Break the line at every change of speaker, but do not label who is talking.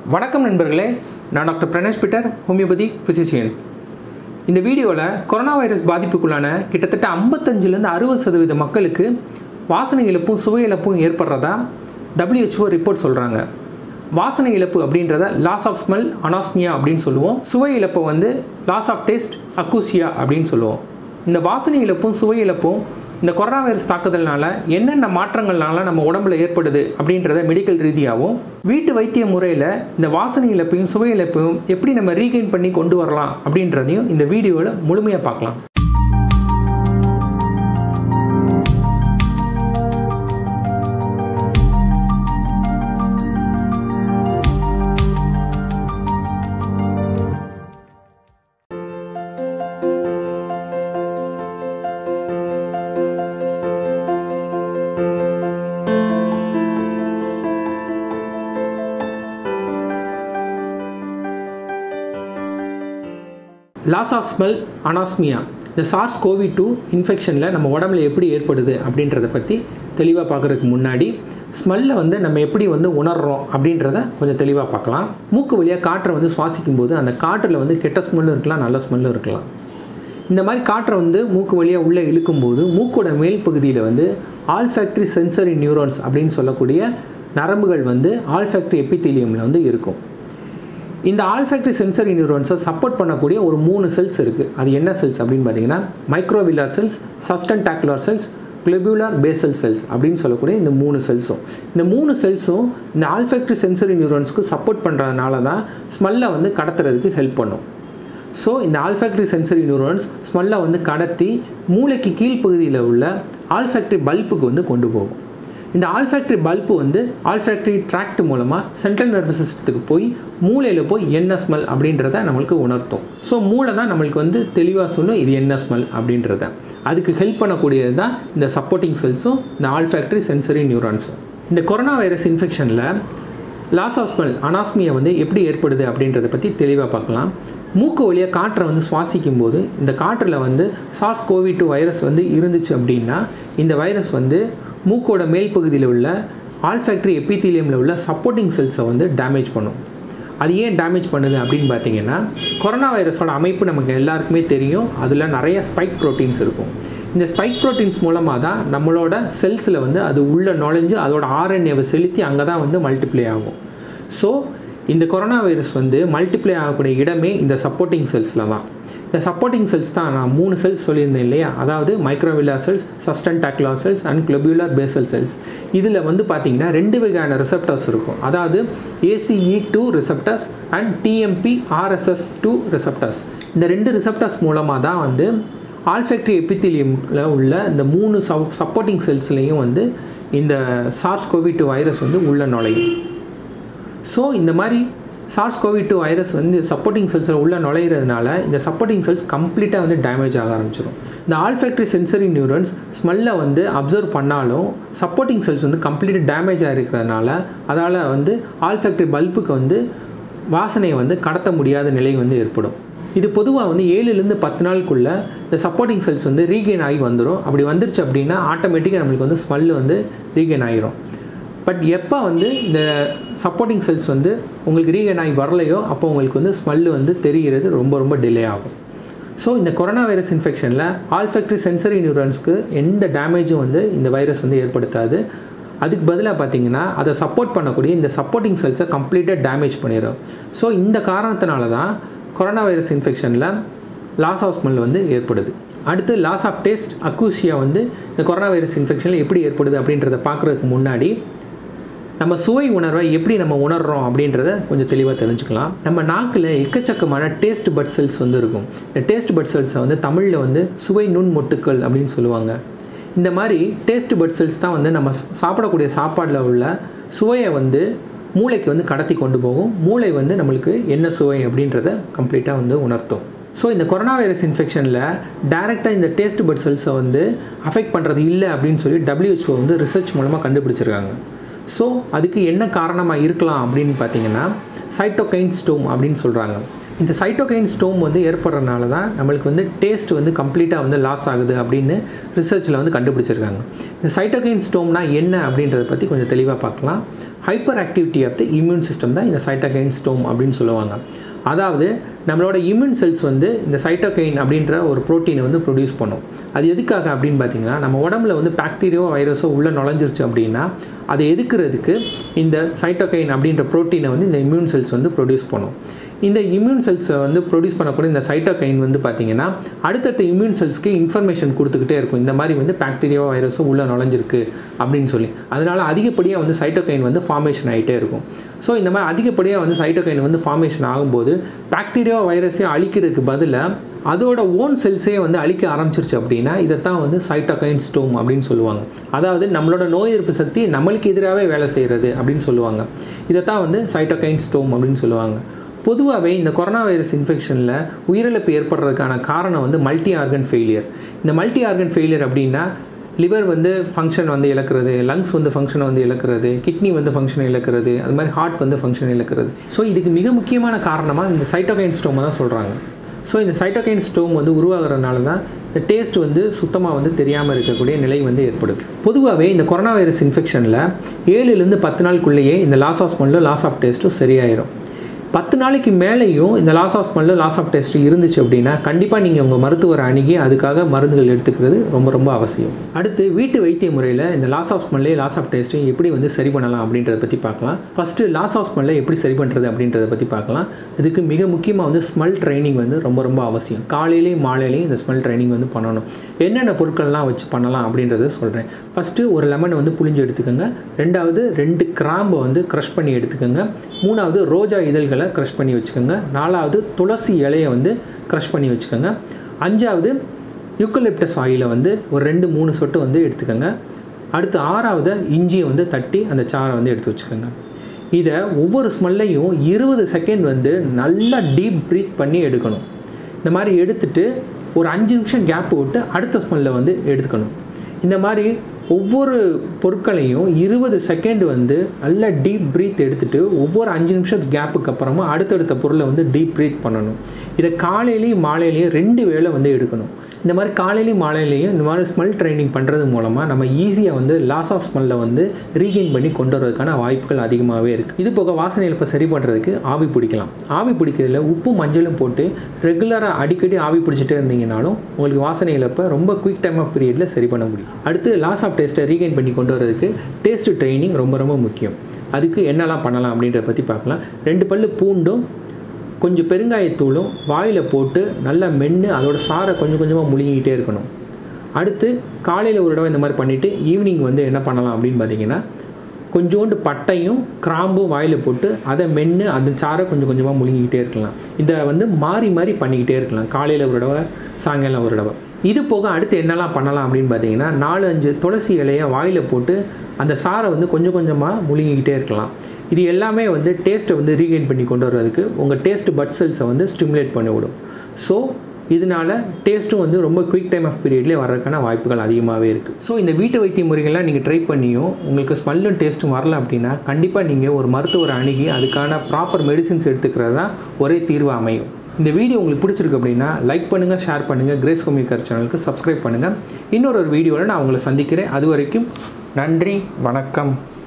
வணக்கம் நண்பர்களே நான் doctor Pranesh Peter homeopathy physician இந்த வீடியோவில் கொரோனா வைரஸ் பாதிப்புக்குள்ளான கிட்டத்தட்ட ஐம்பத்தஞ்சிலேருந்து அறுபது சதவீத மக்களுக்கு வாசனை இழப்பும் சுவை இழப்பும் ஏற்படுறதா WHO ரிப்போர்ட் சொல்கிறாங்க வாசனை இழப்பு அப்படின்றத லாஸ் ஆஃப் ஸ்மெல் அனாஸ்மியா அப்படின்னு சொல்லுவோம் சுவை இழப்பை வந்து லாஸ் ஆஃப் டேஸ்ட் அக்கூசியா அப்படின்னு சொல்லுவோம் இந்த வாசனை இழப்பும் சுவை இழப்பும் இந்த கொரோனா வைரஸ் தாக்குதல்னால என்னென்ன மாற்றங்கள்னால நம்ம உடம்புல ஏற்படுது அப்படின்றத மெடிக்கல் ரீதியாகவும் வீட்டு வைத்திய முறையில் இந்த வாசனை இழப்பையும் சுவை இழப்பையும் எப்படி நம்ம ரீகெயின் பண்ணி கொண்டு வரலாம் அப்படின்றதையும் இந்த வீடியோவில் முழுமையாக பார்க்கலாம் லாஸ் ஆஃப் ஸ்மெல் அனாஸ்மியா இந்த சார்ஸ் கோவி டூ இன்ஃபெக்ஷனில் நம்ம உடம்புல எப்படி ஏற்படுது அப்படின்றத பற்றி தெளிவாக பார்க்குறதுக்கு முன்னாடி ஸ்மெல்லை வந்து நம்ம எப்படி வந்து உணர்றோம் அப்படின்றத கொஞ்சம் தெளிவாக பார்க்கலாம் மூக்கு வழியாக காற்றை வந்து சுவாசிக்கும் போது அந்த காற்றில் வந்து கெட்ட ஸ்மெல்லும் இருக்கலாம் நல்ல ஸ்மெல்லும் இருக்கலாம் இந்த மாதிரி காற்றை வந்து மூக்கு வழியாக உள்ளே இழுக்கும்போது மூக்கோட மேல் பகுதியில் வந்து ஆல்ஃபேக்டரி சென்சரி நியூரான்ஸ் அப்படின்னு சொல்லக்கூடிய நரம்புகள் வந்து ஆல்ஃபேக்டரி எபித்தீலியமில் வந்து இருக்கும் இந்த ஆல்ஃபேக்டரி சென்சரி நியூரான்ஸை சப்போர்ட் பண்ணக்கூடிய ஒரு மூணு செல்ஸ் இருக்குது அது என்ன செல்ஸ் அப்படின்னு பார்த்தீங்கன்னா microvillar cells sustentacular cells globular basal cells அப்படின்னு சொல்லக்கூடிய இந்த மூணு செல்ஸும் இந்த மூணு செல்ஸும் இந்த ஆல்ஃபேக்டரி சென்சரி நியூரான்ஸ்க்கு சப்போர்ட் பண்ணுறதுனால தான் ஸ்மெல்லை வந்து கடத்துறதுக்கு ஹெல்ப் பண்ணும் ஸோ இந்த ஆல்ஃபேக்டரி சென்சரி நியூரான்ஸ் ஸ்மெல்லை வந்து கடத்தி மூளைக்கு கீழ்ப்பகுதியில் உள்ள ஆல்ஃபேக்டரி பல்புக்கு வந்து கொண்டு போகும் இந்த ஆல்ஃபேக்டரி பல்பு வந்து ஆல்ஃபேக்டரி ட்ராக்ட் மூலமாக சென்ட்ரல் நர்வஸ் சிஸ்டத்துக்கு போய் மூளையில் போய் என்ன ஸ்மெல் அப்படின்றத நம்மளுக்கு உணர்த்தும் ஸோ மூளை தான் நம்மளுக்கு வந்து தெளிவாக சொல்லும் இது என்ன ஸ்மெல் அப்படின்றத அதுக்கு ஹெல்ப் பண்ணக்கூடியது தான் இந்த சப்போர்ட்டிங் செல்ஸும் இந்த ஆல்ஃபேக்டரி சென்சரி நியூரான்ஸும் இந்த கொரோனா வைரஸ் இன்ஃபெக்ஷனில் லாஸ் ஆஃப் ஸ்மெல் அனாஸ்மியா வந்து எப்படி ஏற்படுது அப்படின்றத பற்றி தெளிவாக பார்க்கலாம் மூக்கு வழியாக காற்றை வந்து சுவாசிக்கும் போது இந்த காற்றில் வந்து சார்ஸ் கோவி டூ வைரஸ் வந்து இருந்துச்சு அப்படின்னா இந்த வைரஸ் வந்து மூக்கோட மேல் பகுதியில் உள்ள ஆல்ஃபேக்டரி எபித்தீலியமில் உள்ள சப்போர்ட்டிங் செல்ஸை வந்து டேமேஜ் பண்ணும் அது ஏன் டேமேஜ் பண்ணுது அப்படின்னு பார்த்தீங்கன்னா கொரோனா வைரஸோட அமைப்பு நமக்கு எல்லாருக்குமே தெரியும் அதில் நிறைய ஸ்பைக் ப்ரோட்டீன்ஸ் இருக்கும் இந்த ஸ்பைக் ப்ரோட்டீன்ஸ் மூலமாக தான் நம்மளோட செல்ஸில் வந்து அது உள்ளே நுழைஞ்சு அதோட ஆர்என்ஏவை செலுத்தி அங்கே தான் வந்து மல்டிப்ளை ஆகும் ஸோ இந்த கொரோனா வைரஸ் வந்து மல்டிப்ளை ஆகக்கூடிய இடமே இந்த சப்போர்ட்டிங் செல்ஸில் தான் இந்த சப்போர்ட்டிங் செல்ஸ் தான் நான் மூணு செல்ஸ் சொல்லியிருந்தேன் இல்லையா அதாவது microvillar cells sustentacular cells and globular basal cells இதில் வந்து பார்த்தீங்கன்னா ரெண்டு வகையான ரிசப்டர்ஸ் இருக்கும் அதாவது ACE two receptors and TMP RSS two receptors இந்த ரெண்டு ரிசப்டர்ஸ் மூலமாக தான் வந்து ஆல்ஃபேக்டரி எபித்திலியமில் உள்ள இந்த மூணு சப் சப்போர்ட்டிங் செல்ஸ்லேயும் வந்து இந்த சார்ஸ் கோவி டூ வைரஸ் வந்து உள்ள நுழையும் ஸோ இந்த மாதிரி சார்ஸ் கோவி டூ வைரஸ் வந்து சப்போர்ட்டிங் செல்ஸில் உள்ளே நுழையிறதுனால இந்த சப்போர்ட்டிங் செல்ஸ் கம்ப்ளீட்டாக வந்து டேமேஜ் ஆக ஆரம்பிச்சிடும் இந்த ஆல்ஃபேக்டரி சென்சரி நியூரன்ஸ் ஸ்மெல்லை வந்து அப்சர்வ் பண்ணாலும் சப்போர்ட்டிங் செல்ஸ் வந்து கம்ப்ளீட்டாக டேமேஜ் ஆகிருக்கிறதுனால அதால் வந்து ஆல்ஃபேக்டரி பல்புக்கு வந்து வாசனையை வந்து கடத்த முடியாத நிலை வந்து ஏற்படும் இது பொதுவாக வந்து ஏழுலேருந்து பத்து நாளுக்குள்ளே இந்த சப்போர்ட்டிங் செல்ஸ் வந்து ரீகெயின் ஆகி வந்துடும் அப்படி வந்துருச்சு அப்படின்னா ஆட்டோமேட்டிக்காக நம்மளுக்கு வந்து ஸ்மெல் வந்து ரீகெயின் ஆகிரும் பட் எப்போ வந்து இந்த சப்போர்ட்டிங் செல்ஸ் வந்து உங்களுக்கு ரீகன் ஆகி வரலையோ அப்போ உங்களுக்கு வந்து ஸ்மெல்லு வந்து தெரிகிறது ரொம்ப ரொம்ப டிலே ஆகும் ஸோ இந்த கொரோனா வைரஸ் இன்ஃபெக்ஷனில் ஆல்ஃபேக்டரி சென்சரி நியூரன்ஸ்க்கு எந்த டேமேஜும் வந்து இந்த வைரஸ் வந்து ஏற்படுத்தாது அதுக்கு பதிலாக பார்த்தீங்கன்னா அதை சப்போர்ட் பண்ணக்கூடிய இந்த சப்போர்ட்டிங் செல்ஸை கம்ப்ளீட்டாக டேமேஜ் பண்ணிடும் ஸோ இந்த காரணத்தினால தான் கொரோனா வைரஸ் இன்ஃபெக்ஷனில் லாஸ் ஆஃப் ஸ்மெல் வந்து ஏற்படுது அடுத்து லாஸ் ஆஃப் டேஸ்ட் அக்கூசியா வந்து இந்த கொரோனா வைரஸ் இன்ஃபெக்ஷனில் எப்படி ஏற்படுது அப்படின்றத பார்க்குறதுக்கு முன்னாடி நம்ம சுவை உணர்வை எப்படி நம்ம உணர்றோம் அப்படின்றத கொஞ்சம் தெளிவாக தெரிஞ்சுக்கலாம் நம்ம நாக்கில் எக்கச்சக்கமான டேஸ்ட் பட் செல்ஸ் வந்து இருக்கும் இந்த டேஸ்ட் பட் செல்ஸை வந்து தமிழில் வந்து சுவை நுண் மொட்டுக்கள் அப்படின்னு சொல்லுவாங்க இந்த மாதிரி டேஸ்ட் பட் செல்ஸ் தான் வந்து நம்ம சாப்பிடக்கூடிய சாப்பாடில் உள்ள சுவையை வந்து மூளைக்கு வந்து கடத்தி கொண்டு போகும் மூளை வந்து நம்மளுக்கு என்ன சுவை அப்படின்றத கம்ப்ளீட்டாக வந்து உணர்த்தும் ஸோ இந்த கொரோனா வைரஸ் இன்ஃபெக்ஷனில் டேரெக்டாக இந்த டேஸ்ட் பட் செல்ஸை வந்து அஃபெக்ட் பண்ணுறது இல்லை அப்படின்னு சொல்லி டபிள்யூஹெச்ஓ வந்து ரிசர்ச் மூலமாக கண்டுபிடிச்சிருக்காங்க ஸோ அதுக்கு என்ன காரணமாக இருக்கலாம் அப்படின்னு பார்த்தீங்கன்னா சைட்டோகைன் ஸ்டோம் அப்படின்னு சொல்கிறாங்க இந்த சைட்டோகைன் ஸ்டோம் வந்து ஏற்படுறதுனால தான் நம்மளுக்கு வந்து டேஸ்ட் வந்து கம்ப்ளீட்டாக வந்து லாஸ் ஆகுது அப்படின்னு ரிசர்ச்சில் வந்து கண்டுபிடிச்சிருக்காங்க இந்த சைட்டோகைன் ஸ்டோம்னா என்ன அப்படின்றத பற்றி கொஞ்சம் தெளிவாக பார்க்கலாம் hyper activity of the immune system தான் இந்த சைட்டோகைன் ஸ்டோம் அப்படின்னு சொல்லுவாங்க அதாவது நம்மளோட இம்யூன் செல்ஸ் வந்து இந்த சைட்டோகைன் அப்படின்ற ஒரு ப்ரோட்டீனை வந்து ப்ரொடியூஸ் பண்ணும் அது எதுக்காக அப்படின்னு பார்த்தீங்கன்னா நம்ம உடம்புல வந்து பாக்டீரியோ வைரஸோ உள்ளே நுழைஞ்சிருச்சு அப்படின்னா அதை எதுக்குறதுக்கு இந்த சைட்டோகைன் அப்படின்ற ப்ரோட்டீனை வந்து இந்த இம்யூன் செல்ஸ் வந்து ப்ரொடியூஸ் பண்ணும் இந்த இம்யூன் செல்ஸை வந்து ப்ரொடியூஸ் பண்ணக்கூடிய இந்த சைட்டோகைன் வந்து பார்த்திங்கன்னா அடுத்தடுத்த இம்யூன் செல்ஸ்க்கு இன்ஃபர்மேஷன் கொடுத்துக்கிட்டே இருக்கும் இந்த மாதிரி வந்து பாக்டீரியா வைரஸும் உள்ளே நுழைஞ்சிருக்கு அப்படின்னு சொல்லி அதனால் அதிகப்படியாக வந்து சைட்டோகைன் வந்து ஃபார்மேஷன் ஆகிட்டே இருக்கும் ஸோ இந்த மாதிரி அதிகப்படியாக வந்து சைட்டோகைன் வந்து ஃபார்மேஷன் ஆகும்போது பாக்டீரியா வைரஸையும் அழிக்கிறதுக்கு பதிலாக அதோட ஓன் செல்ஸே வந்து அழிக்க ஆரம்பிச்சிருச்சு அப்படின்னா இதைத்தான் வந்து சைட்டோகைன் ஸ்டோம் அப்படின்னு சொல்லுவாங்க அதாவது நம்மளோட நோய் எதிர்ப்பு சக்தி நம்மளுக்கு எதிராகவே வேலை செய்கிறது அப்படின்னு சொல்லுவாங்க இதைத்தான் வந்து சைட்டோகைன் ஸ்டோம் அப்படின்னு சொல்லுவாங்க பொதுவாகவே இந்த கொரோனா வைரஸ் இன்ஃபெக்ஷனில் உயிரிழப்பு ஏற்படுறதுக்கான காரணம் வந்து மல்டி ஆர்கன் ஃபெயிலியர் இந்த மல்டி ஆர்கன் ஃபெயிலியர் அப்படின்னா லிவர் வந்து ஃபங்க்ஷன் வந்து இழக்கிறது லங்ஸ் வந்து ஃபங்க்ஷனை வந்து இழக்கிறது கிட்னி வந்து ஃபங்க்ஷனை இழக்கிறது அது மாதிரி ஹார்ட் வந்து ஃபங்க்ஷன் இழக்கிறது ஸோ இதுக்கு மிக முக்கியமான காரணமாக இந்த சைட்டோகைன் ஸ்டோமை தான் சொல்கிறாங்க ஸோ இந்த சைட்டோகைன் ஸ்டோம் வந்து உருவாகிறதுனால தான் இந்த டேஸ்ட் வந்து சுத்தமாக வந்து தெரியாமல் இருக்கக்கூடிய நிலை வந்து ஏற்படுது பொதுவாகவே இந்த கொரோனா வைரஸ் இன்ஃபெக்ஷனில் ஏழுலேருந்து பத்து நாளுக்குள்ளேயே இந்த லாஸ் ஆஃப் ஸ்மெல்லும் லாஸ் ஆஃப் டேஸ்ட்டும் சரியாயிரும் பத்து நாளைக்கு மேலேயும் இந்த loss of smell loss of taste இருந்துச்சு அப்படின்னா கண்டிப்பாக நீங்கள் உங்கள் மருத்துவரை அணுகி அதுக்காக மருந்துகள் எடுத்துக்கிறது ரொம்ப ரொம்ப அவசியம் அடுத்து வீட்டு வைத்திய முறையில் இந்த லாஸ் ஆஃப் ஸ்மெல்லே லாஸ் ஆஃப் டேஸ்ட்டையும் எப்படி வந்து சரி பண்ணலாம் அப்படின்றத பற்றி பார்க்கலாம் ஃபஸ்ட்டு லாஸ் ஆஃப் ஸ்மெல்லை எப்படி சரி பண்ணுறது அப்படின்றத பற்றி பார்க்கலாம் இதுக்கு மிக முக்கியமாக வந்து ஸ்மெல் ட்ரைனிங் வந்து ரொம்ப ரொம்ப அவசியம் காலையிலையும் மாலையிலையும் இந்த ஸ்மெல் ட்ரைனிங் வந்து பண்ணணும் என்னென்ன பொருட்கள்லாம் வச்சு பண்ணலாம் அப்படின்றத சொல்கிறேன் ஃபஸ்ட்டு ஒரு லெமனை வந்து புளிஞ்சு எடுத்துக்கோங்க ரெண்டாவது ரெண்டு கிராம்பை வந்து க்ரஷ் பண்ணி எடுத்துக்கோங்க மூணாவது ரோஜா இதழ்கள் இலைகளை க்ரஷ் பண்ணி வச்சுக்கோங்க நாலாவது துளசி இலையை வந்து க்ரஷ் பண்ணி வச்சுக்கோங்க அஞ்சாவது யூக்கலிப்டஸ் ஆயிலை வந்து ஒரு ரெண்டு மூணு சொட்டு வந்து எடுத்துக்கோங்க அடுத்து ஆறாவது இஞ்சியை வந்து தட்டி அந்த சாரை வந்து எடுத்து வச்சுக்கோங்க இதை ஒவ்வொரு ஸ்மெல்லையும் இருபது செகண்ட் வந்து நல்லா டீப் ப்ரீத் பண்ணி எடுக்கணும் இந்த மாதிரி எடுத்துட்டு ஒரு அஞ்சு நிமிஷம் கேப் விட்டு அடுத்த ஸ்மெல்லை வந்து எடுத்துக்கணும் இந்த மாதிரி ஒவ்வொரு பொருட்களையும் இருபது செகண்ட் வந்து நல்லா டீப் ப்ரீத் எடுத்துகிட்டு ஒவ்வொரு அஞ்சு நிமிஷத்து கேப்புக்கு அப்புறமா அடுத்தடுத்த பொருளை வந்து டீப் ப்ரீத் பண்ணணும் இதை காலையிலையும் மாலையிலையும் ரெண்டு வேளை வந்து எடுக்கணும் இந்த மாதிரி காலையிலையும் மாலையிலையும் இந்த மாதிரி ஸ்மெல் ட்ரைனிங் பண்ணுறது மூலமாக நம்ம ஈஸியாக வந்து லாஸ் ஆஃப் ஸ்மெல்லை வந்து ரீகெயின் பண்ணி கொண்டு வரதுக்கான வாய்ப்புகள் அதிகமாகவே இருக்குது இது போக வாசனை இழப்பை சரி பண்ணுறதுக்கு ஆவி பிடிக்கலாம் ஆவி பிடிக்கிறதுல உப்பும் மஞ்சளும் போட்டு ரெகுலராக அடிக்கடி ஆவி பிடிச்சிட்டே இருந்தீங்கனாலும் உங்களுக்கு வாசனை இழப்பை ரொம்ப குயிக் டைம் ஆஃப் பீரியடில் சரி பண்ண முடியும் அடுத்து லாஸ் ஆஃப் டேஸ்ட்டை ரீகெயின் பண்ணி கொண்டு வரதுக்கு டேஸ்ட் ட்ரைனிங் ரொம்ப ரொம்ப முக்கியம் அதுக்கு என்னெல்லாம் பண்ணலாம் அப்படின்றத பற்றி பார்க்கலாம் ரெண்டு பல்லு பூண்டும் கொஞ்சம் பெருங்காயத்தூளும் வாயில் போட்டு நல்லா மென்று அதோட சாரை கொஞ்சம் கொஞ்சமாக முழுங்கிக்கிட்டே இருக்கணும் அடுத்து காலையில் ஒரு தடவை இந்த மாதிரி பண்ணிவிட்டு ஈவினிங் வந்து என்ன பண்ணலாம் அப்படின்னு பார்த்தீங்கன்னா கொஞ்சோண்டு பட்டையும் கிராம்பும் வாயில் போட்டு அதை மென்று அந்த சாரை கொஞ்சம் கொஞ்சமாக முழுங்கிக்கிட்டே இருக்கலாம் இதை வந்து மாறி மாறி பண்ணிக்கிட்டே இருக்கலாம் காலையில் ஒரு தடவை சாயங்காலம் ஒரு தடவை இது போக அடுத்து என்னெல்லாம் பண்ணலாம் அப்படின்னு பார்த்தீங்கன்னா நாலு அஞ்சு துளசி இலையை வாயில் போட்டு அந்த சாரை வந்து கொஞ்சம் கொஞ்சமாக முழுங்கிக்கிட்டே இருக்கலாம் இது எல்லாமே வந்து டேஸ்ட்டை வந்து ரீகெயின் பண்ணி கொண்டு வர்றதுக்கு உங்கள் டேஸ்ட் பட் செல்ஸை வந்து ஸ்டிமுலேட் பண்ணி விடும் ஸோ இதனால டேஸ்ட்டும் வந்து ரொம்ப குயிக் டைம் ஆஃப் பீரியட்லேயே வர்றதுக்கான வாய்ப்புகள் அதிகமாகவே இருக்குது ஸோ இந்த வீட்டு வைத்திய முறைகள்லாம் நீங்கள் ட்ரை பண்ணியும் உங்களுக்கு ஸ்மெல்லும் டேஸ்ட்டும் வரல அப்படின்னா கண்டிப்பாக நீங்கள் ஒரு மருத்துவரை அணுகி அதுக்கான ப்ராப்பர் மெடிசின்ஸ் எடுத்துக்கிறது தான் ஒரே தீர்வு அமையும் இந்த வீடியோ உங்களுக்கு பிடிச்சிருக்கு அப்படின்னா லைக் பண்ணுங்கள் ஷேர் பண்ணுங்கள் கிரேஸ் ஹோமியக்கர் சேனலுக்கு சப்ஸ்கிரைப் பண்ணுங்கள் இன்னொரு ஒரு வீடியோவில் நான் உங்களை சந்திக்கிறேன் அது வரைக்கும் நன்றி வணக்கம்